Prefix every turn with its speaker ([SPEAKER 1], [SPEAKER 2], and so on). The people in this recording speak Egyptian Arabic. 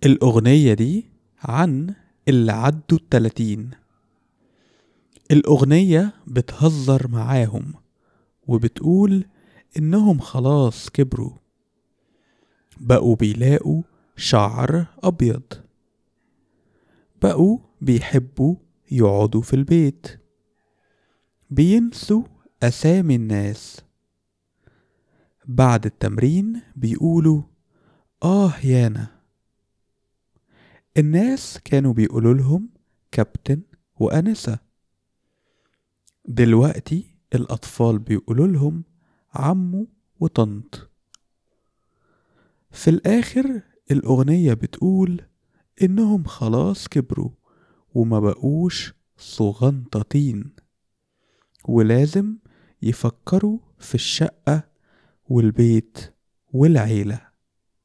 [SPEAKER 1] الأغنية دي عن اللي عدوا التلاتين الأغنية بتهزر معاهم وبتقول إنهم خلاص كبروا بقوا بيلاقوا شعر أبيض بقوا بيحبوا يقعدوا في البيت بينسوا أسامي الناس بعد التمرين بيقولوا آه يانا الناس كانوا بيقولوا لهم كابتن وأنسة دلوقتي الأطفال بيقولوا لهم عمو وطنط في الآخر الأغنية بتقول إنهم خلاص كبروا وما بقوش صغنطتين ولازم يفكروا في الشقة والبيت والعيله